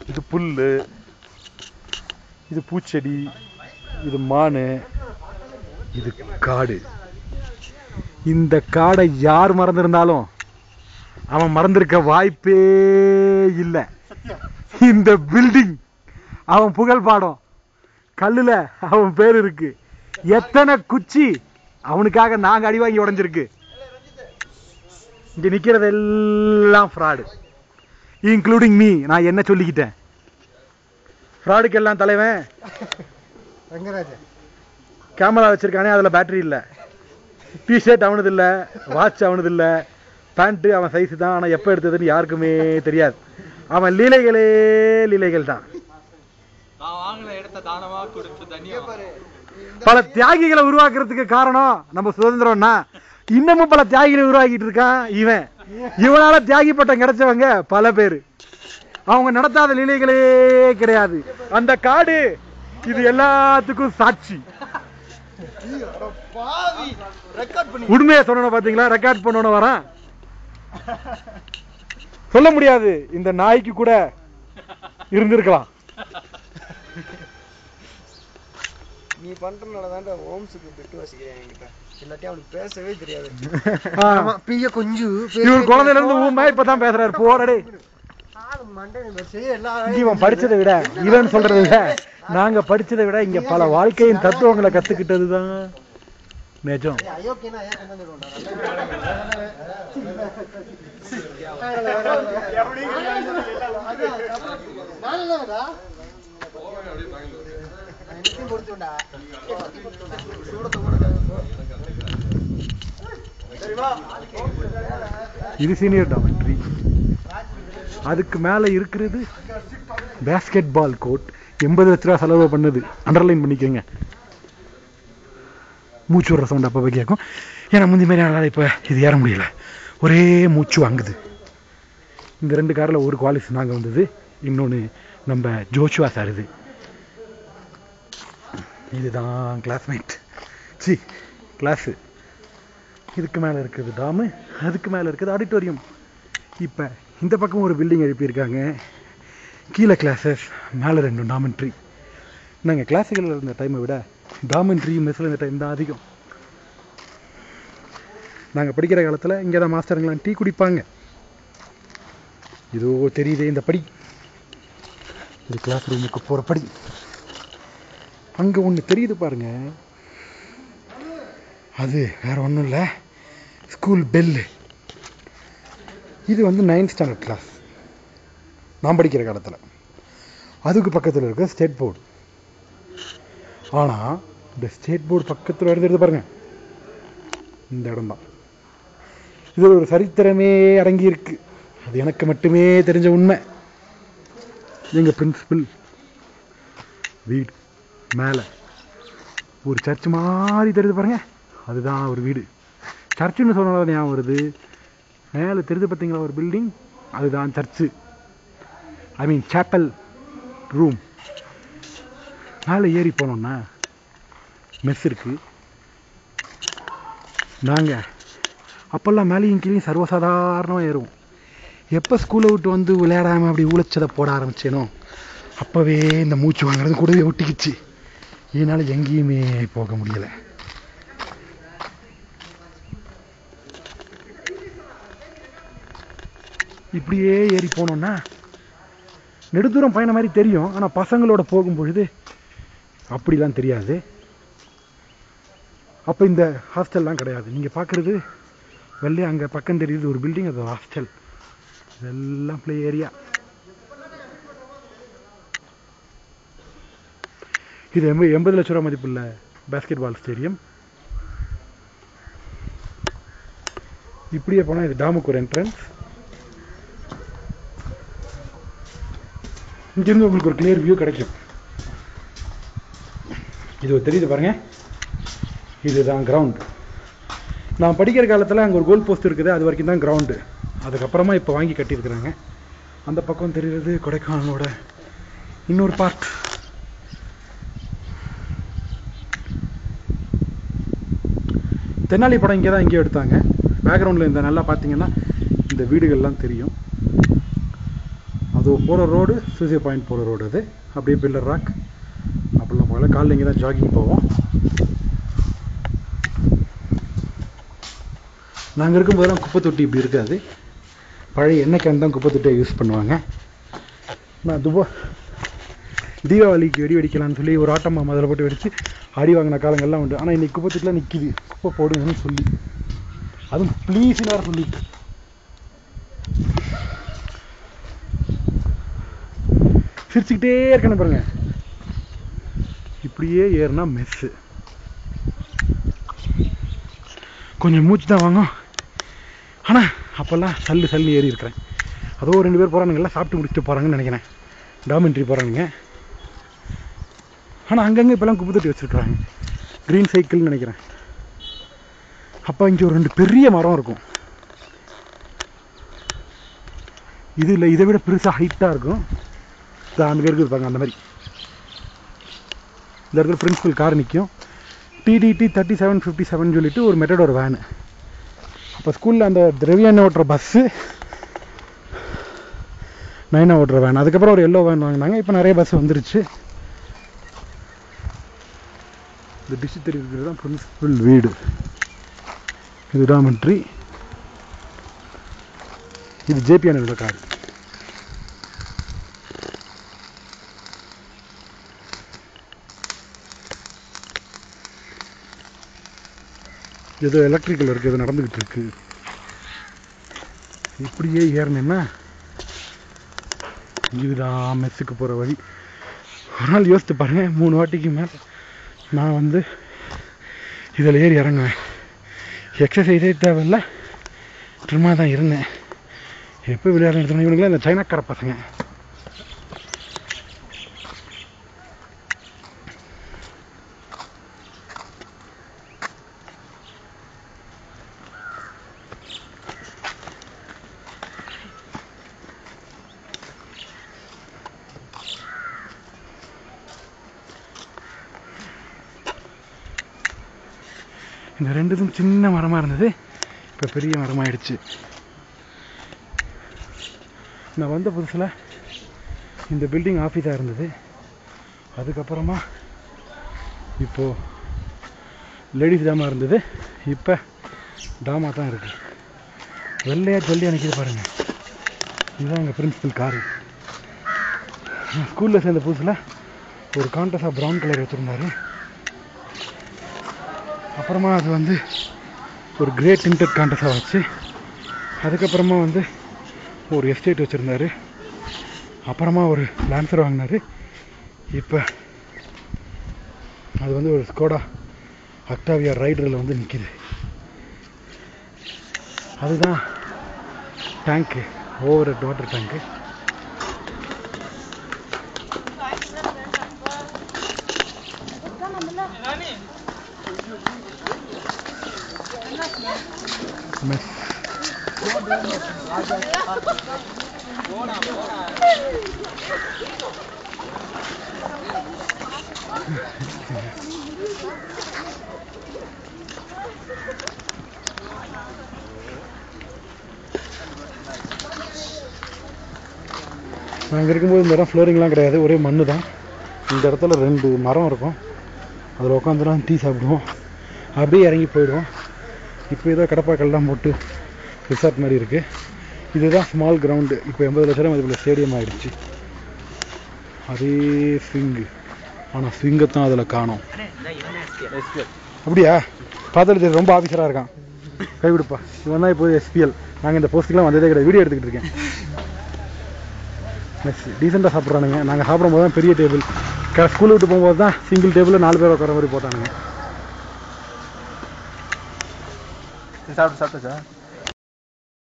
இது புல்லு இது பூச்செடி இது மானு இது காடு இந்த காடை யார் மறந்திருந்தாலும் அவன் மறந்திருக்க வாய்ப்பே இல்லை இந்த பில்டிங் அவன் புகழ் பாடம் கல்லுல அவன் பேர் இருக்கு எத்தனை குச்சி அவனுக்காக நாங்க அடி வாங்கி உடைஞ்சிருக்கு இங்க நிக்கிறது எல்லாம் ஃப்ராடு இன்க்ளூடிங் மீ நான் என்ன சொல்லிக்கிட்டேன் ஃப்ராடுக்கு எல்லாம் தலைவன் ரங்கராஜன் கேமரா வச்சிருக்கானே அதுல பேட்டரி இல்ல டிஷர்ட் அவனது இல்ல வாட்ச் அவனது இல்ல பேண்ட் அவன் சைஸ் தான் ஆனா எப்ப எடுத்ததுன்னு யாருக்குமே தெரியாது அவன் லீலைகளே லீலைகள் தான் நான் வாங்கின இடத்த தானமா கொடுத்து தனியா பல தியாகிகளை உருவாக்குறதுக்கு காரணம் நம்ம சுதந்திரம்னா இன்னமும் பல தியாகிகளை உருவாக்கிட்டு இருக்கான் இவன் இவனால தியாகி பட்டம் கிடைச்சவங்க பல பேர் அவங்க நடத்தாத லீலைகளே கிடையாது அந்த காடு இது எல்லாத்துக்கும் சாட்சி பாவி ரெக்கார்ட் பண்ணி உண்மையை சொன்ன பாத்தீங்களா ரெக்கார்ட் பண்ணணும் வரான் சொல்ல முடியாது இந்த நாய்க்கு கூட இருந்திருக்கலாம் நீ பண்றதுனால தான்டா ஓம்ஸுக்கு பெட்டு வசிக்கிறேன் என்கிட்ட இல்லாட்டி அவனுக்கு பேசவே தெரியாது ஆ. பிய கொஞ்சு இவர் குழந்தையில இருந்து ஊமை இப்பதான் பேசுறாரு போடடே மண்டை சரி எல்லா இங்க இவன் படிச்சதை விட இவன் சொல்றதை விட நாங்க படிச்சதை விட இங்க பல வாழ்க்கையின் தத்துவங்களை கத்துக்கிட்டதுதான் நிஜம் அயோக்கியனா ஏன் கொண்டு இது சீனியர் டாமெண்ட்ரி அதுக்கு மேல இருக்கிறது பேஸ்கெட் பால் கோர்ட் எண்பது லட்ச ரூபா செலவு பண்ணது அண்டர்லைன் பண்ணிக்கோங்க மூச்சு விடுற சவுண்ட் அப்பப்போ கேட்கும் ஏன்னா முந்தி மாதிரி என்னால் இப்போ இது ஏற முடியல ஒரே மூச்சு வாங்குது இந்த ரெண்டு காரில் ஒரு குவாலிஸ் நாங்கள் வந்தது இன்னொன்று நம்ம ஜோஷுவா சார் இது இதுதான் கிளாஸ்மேட் சி கிளாஸு இதுக்கு மேலே இருக்குது டாமு அதுக்கு மேலே இருக்குது ஆடிட்டோரியம் இப்போ இந்த பக்கம் ஒரு பில்டிங் எழுப்பியிருக்காங்க கீழே கிளாஸஸ் மேலே ரெண்டும் டாமெண்ட்ரி நாங்கள் கிளாஸுகளில் இருந்த டைமை விட டாமெண்ட்ரி மெஸ்ஸில் இருந்த டைம் தான் அதிகம் நாங்கள் படிக்கிற காலத்தில் இங்கே தான் மாஸ்டருங்களாம் டீ குடிப்பாங்க இதோ தெரியுதே இந்த படி இது கிளாஸ் ரூமுக்கு போகிற படி அங்கே ஒன்று தெரியுது பாருங்க அது வேற ஒன்றும் இல்லை ஸ்கூல் பெல்லு இது வந்து நைன்த் ஸ்டாண்டர்ட் கிளாஸ் நான் படிக்கிற காலத்தில் அதுக்கு பக்கத்தில் இருக்க ஸ்டேட் போர்டு ஆனால் இந்த ஸ்டேட் போர்டு பக்கத்தில் இருந்தது பாருங்க இந்த இடம் தான் இதில் ஒரு சரித்திரமே அடங்கி இருக்கு அது எனக்கு மட்டுமே தெரிஞ்ச உண்மை எங்கள் பிரின்சிபல் வீடு மேலே ஒரு சர்ச் மாதிரி தெரியுது பாருங்க அதுதான் ஒரு வீடு சர்ச்சுன்னு சொன்னாலும் ஞாபகம் வருது மேலே தெரியுது பார்த்தீங்களா ஒரு பில்டிங் அதுதான் church I mean chapel room மேலே ஏறி போனோம்னா மெஸ் இருக்கு நாங்கள் அப்போல்லாம் மேலேயும் கீழேயும் சர்வசாதாரணமாக ஏறுவோம் எப்போ ஸ்கூலை விட்டு வந்து விளையாடாமல் அப்படி ஊழச்சதை போட ஆரம்பிச்சேனோ அப்போவே இந்த மூச்சு வாங்குறது கூடவே ஒட்டிக்கிச்சு இதனால் எங்கேயுமே போக முடியலை இப்படியே ஏறி போனோம்னா நெடுதூரம் பயணம் மாதிரி தெரியும் ஆனால் பசங்களோட போகும் பொழுது அப்படிலாம் தெரியாது அப்போ இந்த ஹாஸ்டல்லாம் கிடையாது நீங்கள் பார்க்குறது வெள்ளையா அங்கே பக்கம் தெரியுது ஒரு பில்டிங் அது ஹாஸ்டல் இதெல்லாம் ப்ளே ஏரியா இது எண்பது எண்பது லட்ச ரூபா மதிப்புள்ள பேஸ்கெட் பால் ஸ்டேடியம் இப்படியே போனால் இது டாமுக்கு ஒரு என்ட்ரன்ஸ் இங்கிருந்து உங்களுக்கு ஒரு கிளியர் வியூ கிடைக்கும் இது ஒரு தெரியுது பாருங்க இதுதான் கிரவுண்ட் நான் படிக்கிற காலத்தில் அங்கே ஒரு கோல் போஸ்ட் இருக்குது அது வரைக்கும் தான் கிரவுண்டு அதுக்கப்புறமா இப்போ வாங்கி கட்டியிருக்கிறாங்க அந்த பக்கம் தெரிகிறது கொடைக்கானலோட இன்னொரு பார்ட் தென்னாலி படம் இங்கே தான் இங்கேயே எடுத்தாங்க பேக்ரவுண்டில் இந்த நல்லா பார்த்தீங்கன்னா இந்த வீடுகள்லாம் தெரியும் அதோ போகிற ரோடு சூசிய பாயிண்ட் போகிற ரோடு அது அப்படியே பில்லர் ராக் அப்படிலாம் போகல காலைல இங்கே தான் ஜாகிங் போவோம் நாங்கள் இருக்கும்போதெல்லாம் குப்பை தொட்டி இப்படி இருக்காது பழைய எண்ணெய் கேன் தான் குப்பை தொட்டியை யூஸ் பண்ணுவாங்க நான் துபா தீபாவளிக்கு வெடி வெடிக்கலாம்னு சொல்லி ஒரு ஆட்டம் அதில் போட்டு வெடிச்சு அடி வாங்கின காலங்கள்லாம் உண்டு ஆனால் இன்னைக்கு குப்பை தொட்டிலாம் நிற்கிது குப்பை போடுங்கன்னு சொல்லி அதுவும் ப்ளீஸ் நேரம் சொல்லி சிரிச்சுக்கிட்டே இருக்கணும் பாருங்க இப்படியே ஏறுனா மெஸ்ஸு கொஞ்சம் மூச்சு தான் வாங்கும் ஆனால் அப்போல்லாம் சல்லு சல்லு ஏறி இருக்கிறேன் அதோ ரெண்டு பேர் போகிறானுங்க எல்லாம் சாப்பிட்டு முடிச்சுட்டு போகிறாங்கன்னு நினைக்கிறேன் டாமெண்ட்ரி போகிறானுங்க ஆனால் அங்கங்கே இப்போல்லாம் குப்பை தொட்டி வச்சுருக்குறாங்க க்ரீன் சைக்கிள்னு நினைக்கிறேன் அப்போ இங்கே ஒரு ரெண்டு பெரிய மரம் இருக்கும் இது இல்லை இதை விட பெருசாக ஹைட்டாக இருக்கும் இதோ அங்கே இருக்குது பாருங்க அந்த மாதிரி இந்த இடத்துல பிரின்சிபல் கார் நிற்கும் TTD thirty seven fifty seven சொல்லிட்டு ஒரு மெட்டடோட வேனு அப்போ ஸ்கூலில் அந்த திரவியான ஓட்டுற பஸ்ஸு நைனா ஓட்டுற வேன் அதுக்கப்புறம் ஒரு எல்லோ வேன் வாங்கினாங்க இப்போ நிறைய பஸ் வந்துருச்சு இந்த டிஷ் தெரிவிக்கிறது தான் பிரின்சிபல் வீடு இது டாமெண்ட்ரி இது ஜேபி அண்ணனோட கார் ஏதோ எலக்ட்ரிக்கல் இருக்கு ஏதோ நடந்துகிட்டு இருக்கு இப்படியே ஏறினேன்னா இதுதான் மெஸ்ஸுக்கு போகிற வழி ஒரு நாள் யோசித்து பாருங்க மூணு வாட்டிக்கு மேலே நான் வந்து இதில் ஏறி இறங்குவேன் எக்ஸசைஸே தேவையில்ல சும்மா தான் இருந்தேன் எப்போ விளையாட எடுத்தோம் இவனுங்களே இந்த சைனாக்கார பசங்க இந்த ரெண்டுதும் சின்ன மரமாக இருந்தது இப்போ பெரிய மரமாயிடுச்சு நான் வந்த புதுசில் இந்த பில்டிங் ஆஃபீஸாக இருந்தது அதுக்கப்புறமா இப்போது லேடிஸ் டாமா இருந்தது இப்போ டாமா தான் இருக்குது வெள்ளையாக ஜல்லி நிற்கிது பாருங்கள் இதுதான் எங்கள் பிரின்சிபல் காரு நான் ஸ்கூலில் சேர்ந்த புதுசில் ஒரு கான்டஸாக ப்ரௌன் கலர் வச்சுருந்தாரு அப்புறமா அது வந்து ஒரு கிரே டிண்டட் கான்டஸாக வச்சு அதுக்கப்புறமா வந்து ஒரு எஸ்டேட் வச்சுருந்தாரு அப்புறமா ஒரு லான்சர் வாங்கினாரு இப்போ அது வந்து ஒரு ஸ்கோடா அக்டாவியா ரைடரில் வந்து நிற்கிது அதுதான் tank over water tank mess நாங்கள் இருக்கும்போது இந்த இடம் ஃப்ளோரிங்லாம் கிடையாது ஒரே மண்ணு தான் இந்த இடத்துல ரெண்டு மரம் இருக்கும் அதில் உட்காந்துலாம் டீ சாப்பிடுவோம் அப்படியே இறங்கி போயிடுவோம் இப்போ ஏதோ கடப்பாக்கள்லாம் போட்டு ரிசார்ட் மாதிரி இருக்குது இதுதான் ஸ்மால் கிரவுண்டு இப்போ எண்பது லட்சம் மதிப்புள்ள ஸ்டேடியம் ஆயிடுச்சு அதே ஸ்விங்கு ஆனால் ஸ்விங்கை தான் அதில் காணோம் அப்படியா பார்த்தாலும் தெரியும், ரொம்ப ஆஃபீஸராக இருக்கான் கைவிடுப்பா இவன் தான் இப்போ எஸ்பிஎல் நாங்கள் இந்த போஸ்ட்டுக்கெலாம் வந்ததே கிடையாது வீடியோ எடுத்துக்கிட்டு இருக்கேன் மெஸ் டீசெண்டாக சாப்பிட்றானுங்க நாங்கள் சாப்பிடும்போது தான் பெரிய டேபிள் ஸ்கூல் விட்டு போகும்போது தான் சிங்கிள் டேபிளில் நாலு பேர் உட்கார மாதிரி போட்டானுங்க சாப்பிட்டு சாப்பிட்டாச்சா